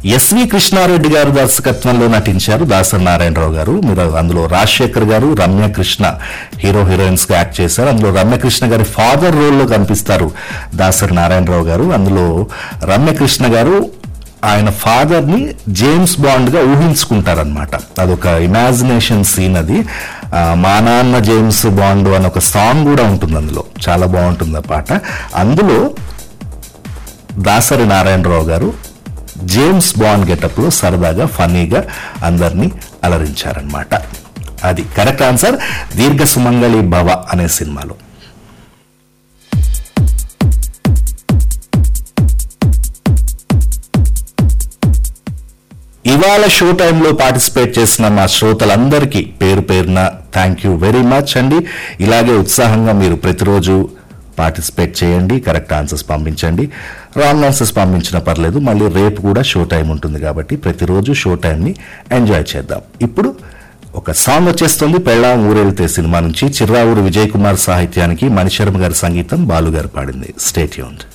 SV Krishna Reddy గారు దర్శకత్వంలో నటించారు దాసరి నారాయణరావు గారు మీరు అందులో రాజశేఖర్ గారు రమ్య కృష్ణ హీరో హీరోయిన్స్ గా యాక్ట్ చేశారు అందులో రమ్య కృష్ణ గారి ఫాదర్ రోల్లో కనిపిస్తారు దాసరి నారాయణరావు గారు అందులో రమ్య కృష్ణ గారు ఆయన ఫాదర్ ని జేమ్స్ బాండ్ గా ఊహించుకుంటారనమాట అదొక ఇమాజినేషన్ సీన్ అది ఆ, మా నాన్న జేమ్స్ బాండ్ అని ఒక సాంగ్ కూడా ఉంటుంది అందులో చాలా బాగుంటుంది ఆ పాట అందులో దాసరి నారాయణరావు గారు జేమ్స్ బాండ్ గెటప్ లో సరదాగా ఫన్నీగా అందరినీ అలరించారనమాట అది కరెక్ట్ ఆన్సర్ దీర్ఘ సుమంగళి భవ అనే సినిమాలో ఇవాళ షో టైంలో పార్టిసిపేట్ చేసిన మా శ్రోతలందరికీ పేరు పేరున థ్యాంక్ యూ వెరీ మచ్ అండి ఇలాగే ఉత్సాహంగా మీరు ప్రతిరోజు పార్టిసిపేట్ చేయండి కరెక్ట్ ఆన్సర్స్ పంపించండి రాంగ్ ఆన్సర్స్ పంపించినా పర్లేదు మళ్ళీ రేపు కూడా షో టైం ఉంటుంది కాబట్టి ప్రతిరోజు షో టైంని ఎంజాయ్ చేద్దాం ఇప్పుడు ఒక సాంగ్ వచ్చేస్తుంది పెళ్ళాం ఊరెళ్తే సినిమా నుంచి చిర్రావూరు విజయ్ కుమార్ సాహిత్యానికి మణిశర్మ గారి సంగీతం బాలు గారు పాడింది స్టేట్ యూన్డ్